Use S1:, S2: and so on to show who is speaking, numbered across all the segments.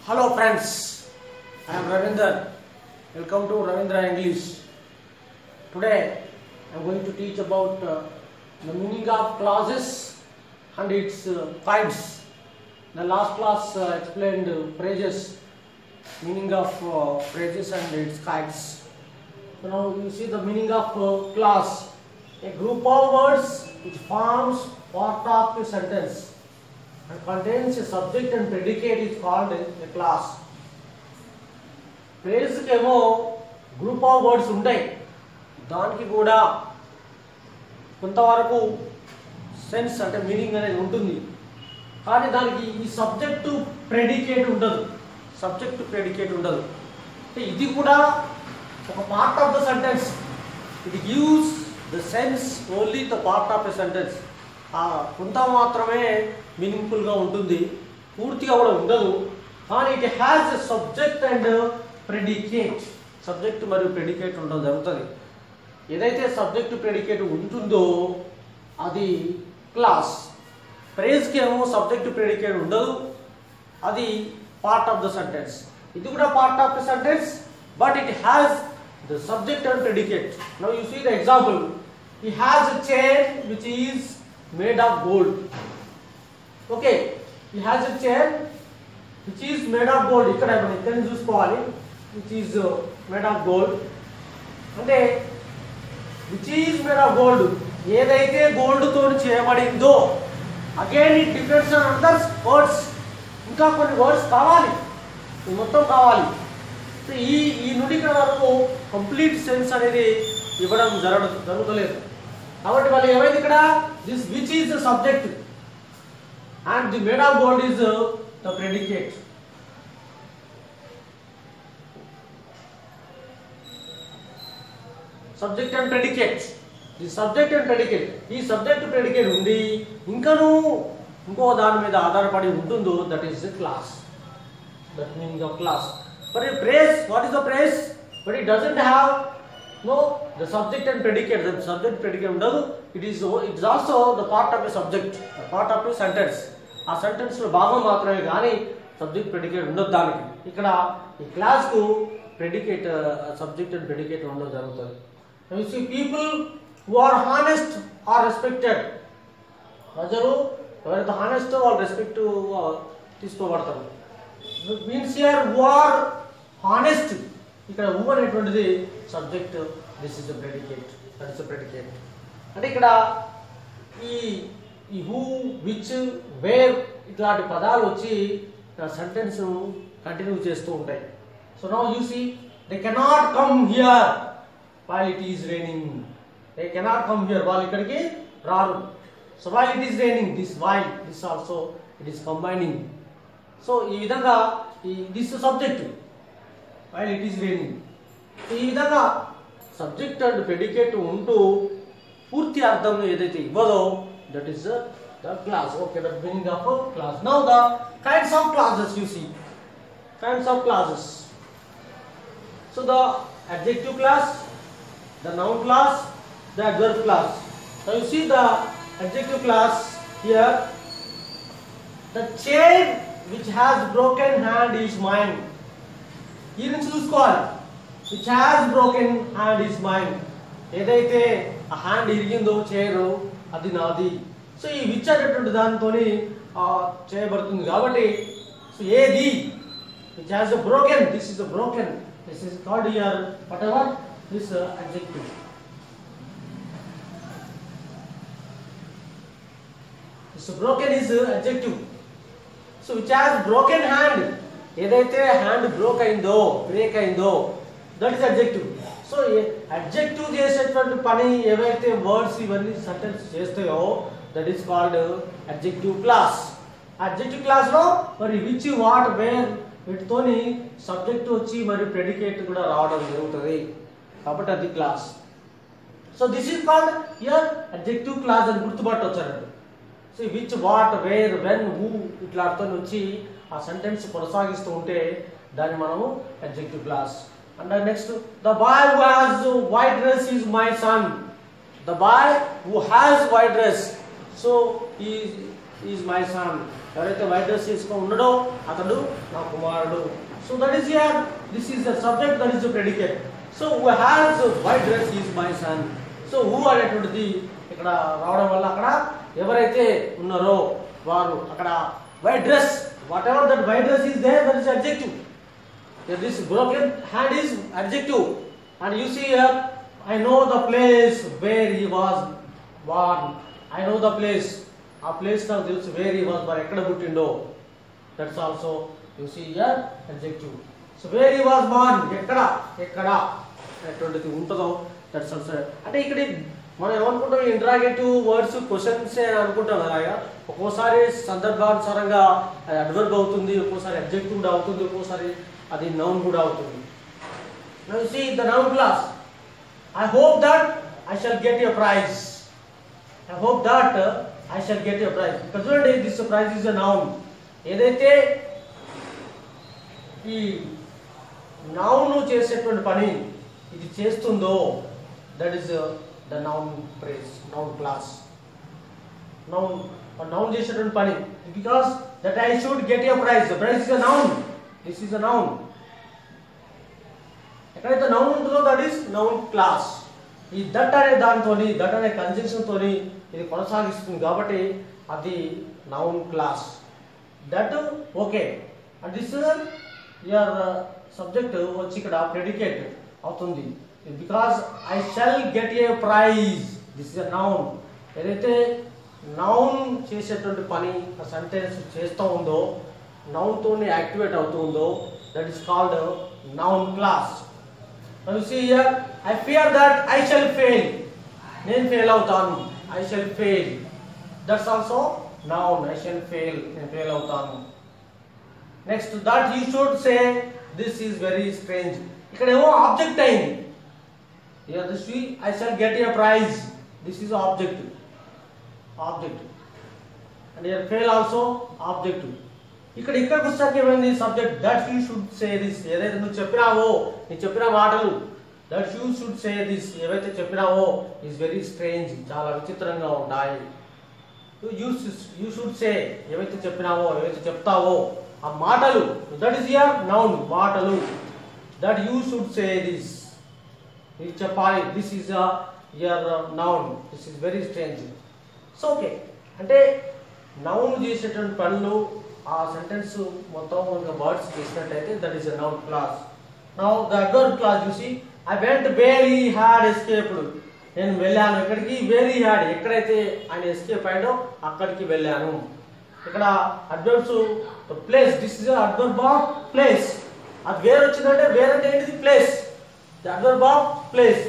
S1: Hello friends, I am Ravinder. Welcome to Ravindra English. Today I am going to teach about uh, the meaning of clauses and its uh, kinds. The last class uh, explained uh, phrases, meaning of uh, phrases and its kinds. So now you see the meaning of uh, clause. A group of words which forms part of a sentence and contains a subject and predicate is called a class. ఫ్రేజ్కి ఏమో group of words ఉంటాయి దానికి కూడా కొంతవరకు sense అంటే meaning అనేది ఉంటుంది కానీ దానికి ఈ సబ్జెక్టు ప్రెడికేట్ ఉండదు సబ్జెక్టు ప్రెడికేట్ ఉండదు అంటే ఇది కూడా ఒక part of the sentence it gives the sense only the part of the sentence ఆ కొంత మాత్రమే మీనింగ్ఫుల్గా ఉంటుంది పూర్తిగా కూడా ఉండదు కానీ it has a subject and predicate subject మరియు ప్రెడికేట్ ఉండడం జరుగుతుంది ఏదైతే సబ్జెక్ట్ ప్రెడికేట్ ఉంటుందో అది క్లాస్ ప్రేజ్కి ఏమో సబ్జెక్ట్ ప్రెడికేట్ ఉండదు అది పార్ట్ ఆఫ్ ద సెంటెన్స్ ఇది కూడా part of the sentence but it has the subject and predicate now you see the example he has a chair which is made of gold okay he has a chair which is made of gold ఇక్కడ మనం ఇక్కడ చూసుకోవాలి which is uh, made of gold అంటే which is made of gold ఏదైతే gold తోని చేయబడిందో again it depends on others words ఇంకా కొన్ని వర్డ్స్ కావాలి ఇది మొత్తం కావాలి సో ఈ ఈ నుండి ఇక్కడ వరకు కంప్లీట్ సెన్స్ అనేది ఇవ్వడం జరగ జరుగుతలేదు కాబట్టి వాళ్ళు ఏమైంది ఇక్కడ this which is the subject and the made of gold is the predicate subject and predicate ఈ సబ్జెక్ట్ అండ్ ప్రెడికేట్ ఈ సబ్జెక్ట్ ప్రెడికేట్ ఉంది ఇంకను ఇంకో దాని మీద ఆధారపడి ఉంటుందో that is the clause that meaning of clause but ఈ phrase what is the phrase but it doesn't have no the subject and predicate the subject predicate ఉండదు it is it's also the part of a subject part of a sentence ఆ sentence లో భాగం మాత్రమే కానీ subject predicate ఉండదు దానికి ఇక్కడ ఈ క్లాస్ కు ప్రెడికేట్ సబ్జెక్ట్ అండ్ ప్రెడికేట్ ఉండడం జరుగుతుంది you see people who are honest are respected ప్రజలు ఎవరైతే హానెస్ట్ వాళ్ళు రెస్పెక్ట్ తీసుకోబడతారు means here who are honest ఇక్కడ హూ అనేటువంటిది subject this is the predicate that is the predicate అంటే ఇక్కడ ఈ ఈ హూ విచ్ వేర్ ఇట్లాంటి పదాలు వచ్చి సెంటెన్స్ కంటిన్యూ చేస్తూ ఉంటాయి so now you see they cannot come here while it is raining they cannot come here వాళ్ళు ఇక్కడికి రారు so while it is raining this while this also it is combining so ఈ విధంగా ఈ this subject while it is raining ఈ విధంగా subject and predicate ఉంటూ పూర్తి అర్థం ఏదైతే ఇవ్వదో that is the class okay that meaning of class now the kinds of classes you see kinds of classes so the adjective class the noun class the adverb class now you see the adjective class here the chair which has broken hand is mine ఈ నుంచి చూసుకోవాలి which has broken hand is mine ఏదైతే ఆ hand ఇరిగిందో chair అది నాది so ఈ which అనేటువంటి దానితో చేయబడుతుంది కాబట్టి సో ఏది which has broken this is broken this is called your whatever this adjective this broken is adjective so which has broken hand ఏదైతే హ్యాండ్ బ్రోక్ అయిందో బ్రేక్ అయిందో that is adjective so adjective చేసేటువంటి పని ఏవైతే words ఇవన్నీ sentence చేస్తాయో that is called adjective class adjective class లో మరి విచ్ వాట్ వేర్ వీటితోని సబ్జెక్ట్ వచ్చి మరి ప్రెడికేట్ కూడా రావడం జరుగుతుంది కాబట్టి అది class so this is called your adjective class అని గుర్తుపట్టవచ్చు అన్నట్టు so which what where when who ఇట్లాతో వచ్చి ఆ సెంటెన్స్ కొనసాగిస్తూ ఉంటే దాన్ని మనము adjective class and next the boy who has white dress is my son the boy who has white dress so is is my son ఎవరైతే white dress తీసుకొని ఉన్నాడో అతడు నా కుమారుడు so that is your this is the subject that is the predicate so who has white dress is my son so who అనేటువంటిది ఇక్కడ రావడం వల్ల అక్కడ ఎవరైతే ఉన్నారో వారు అక్కడ white dress whatever that white dress is there that is objective Here this broken hand is adjective. And you see here, I know the place where he was born. I know the place. ఆ place నాకు తెలుసు where he was మరి ఎక్కడ పుట్టిండో that's also you see here adjective so where he was born ఎక్కడ ఎక్కడ అటువంటిది ఉంటుందో దట్స్ ఆల్సో అంటే ఇక్కడ మనం ఏమనుకుంటాం ఇంట్రాగేటివ్ వర్డ్స్ క్వశ్చన్స్ అని అనుకుంటాం కదా ఇక. ఒక్కోసారి సందర్భానుసారంగా అది అడ్వర్బ్ అవుతుంది ఒక్కోసారి అబ్జెక్టివ్ కూడా అవుతుంది ఒక్కోసారి అది నౌన్ కూడా అవుతుంది Now you see the noun class. I hope that I shall get a prize. I hope that uh, I shall get a prize. ఇక్కడ చూడండి this prize is a noun ఏదైతే ఈ నౌన్ చేసేటువంటి పని ఇది చేస్తుందో that is the noun prize noun class noun noun చేసేటువంటి పని because that I should get a prize prize is a noun this is a noun ఎక్కడైతే నౌన్ ఉంటుందో దట్ ఈస్ నౌన్ క్లాస్ ఈ దట్ అనే దాంతో దట్ అనే conjunction తోని ఇది కొనసాగిస్తుంది కాబట్టి అది noun class that okay and this your subject వచ్చి ఇక్కడ ప్రెడికేట్ అవుతుంది because I shall get a prize this is a noun ఏదైతే నౌన్ చేసేటువంటి పని ఆ సెంటెన్స్ చేస్తూ ఉందో నౌన్ తోని యాక్టివేట్ అవుతుందో that is called noun class Now you see here, I fear that I shall fail. నేను ఫెయిల్ అవుతాను I shall fail that's also noun I shall fail నేను ఫెయిల్ అవుతాను next that you should say this is very strange ఇక్కడ ఏమో object అయింది here this I shall get a prize this is object object and here fail also object ఇక్కడ ఇక్కడికి వచ్చాక ఏమైంది subject that you should say this ఏదైతే నువ్వు చెప్పినావో నీకు చెప్పిన మాటలు that you should say this ఏవైతే చెప్పినావో ఈజ్ వెరీ స్ట్రేంజ్ చాలా విచిత్రంగా ఉంటాయి యూ యూ షుడ్ సే ఏవైతే చెప్పినావో ఏవైతే చెప్తావో ఆ మాటలు దట్ ఈస్ యర్ నౌన్ మాటలు that you should say this ఇది చెప్పాలి this is your noun this is very strange so okay అంటే నౌన్ చేసేటువంటి పనులు ఆ సెంటెన్స్ మొత్తం వర్డ్స్ చేసినట్టయితే that is a noun class now the adverb class చూసి I went where he had escaped నేను వెళ్ళాను ఎక్కడికి వేరీ హ్యాడ్ ఎక్కడైతే ఆయన ఎస్కేప్ అయ్యాడో అక్కడికి వెళ్ళాను ఇక్కడ adverbs place this is adverb of place అది వేరు వచ్చిందంటే వేరంటే ఏంటిది place the adverb of place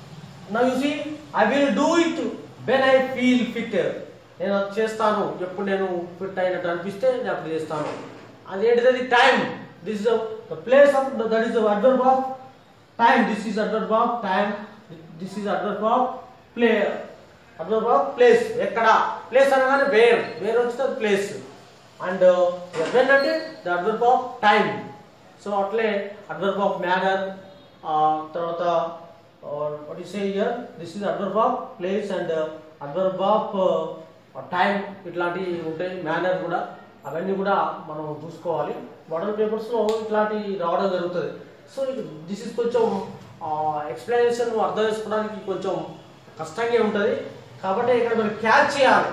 S1: నా చూసి I will do it when I feel fit నేను అది చేస్తాను ఎప్పుడు నేను ఫిట్ అయినట్టు అనిపిస్తే నేను అప్పుడు చేస్తాను అదేంటిది time this the place of that is adverb of time this is adverb of time this is adverb of play adverb of place ఎక్కడ ప్లేస్ అనగానే వేర్ వేర్ వచ్చిన ప్లేస్ అండ్ వెన్ అంటే the adverb of time so అట్లే adverb of manner తర్వాత what you say here this is adverb of place and adverb of time ఇట్లాంటివి ఉంటాయి manner కూడా అవన్నీ కూడా మనం చూసుకోవాలి మోడల్ పేపర్స్లో ఇట్లాంటివి రావడం జరుగుతుంది సో దిస్ ఇస్ కొంచెం ఎక్స్ప్లెనేషన్ అర్థం చేసుకోవడానికి కొంచెం కష్టంగా ఉంటుంది కాబట్టి ఇక్కడ మనం క్యాచ్ చేయాలి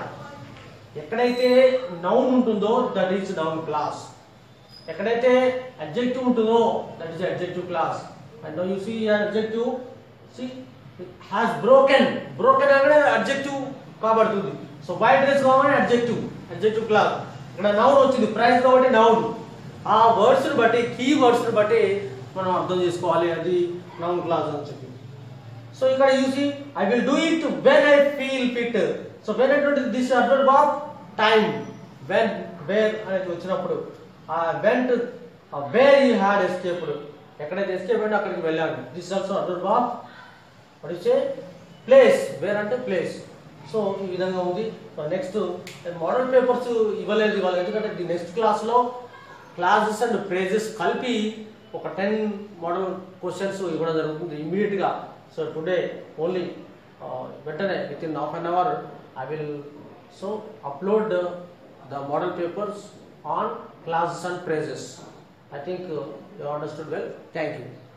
S1: ఎక్కడైతే నౌన్ ఉంటుందో దట్ ఈస్ నౌన్ క్లాస్ ఎక్కడైతే అడ్జెక్టివ్ ఉంటుందో that is adjective class and you see adjective see has broken broken అనగానే అడ్జెక్టివ్ కాబడుతుంది సో వైట్ డ్రెస్ కాబట్టి అడ్జెక్టివ్ అడ్జెక్టివ్ క్లాస్ ఇక్కడ నౌన్ వచ్చింది ప్రైస్ కాబట్టి నౌన్ ఆ వర్డ్స్ని బట్టి కీ వర్డ్స్ని బట్టి మనం అర్థం చేసుకోవాలి అది నౌన్ క్లాస్ అని చెప్పి సో ఇక్కడ you see I will do it when I feel fit so when అటువంటి this adverb of time when where అనేది వచ్చినప్పుడు I went where you had escaped ఎక్కడైతే ఎస్కేప్ అయ్యో అక్కడికి వెళ్ళాను this also adverb of what is place where అంటే place so ఈ విధంగా ఉంది నెక్స్ట్ మోడల్ పేపర్స్ ఇవ్వలేదు ఇవాళ ఎందుకంటే నెక్స్ట్ క్లాస్లో క్లాసెస్ అండ్ ప్రేజెస్ కలిపి ఒక టెన్ మోడల్ క్వశ్చన్స్ ఇవ్వడం జరుగుతుంది ఇమీడియట్గా సో టుడే ఓన్లీ వెంటనే within half an hour I will so upload the model papers on classes and phrases. I think uh, you understood well. Thank you.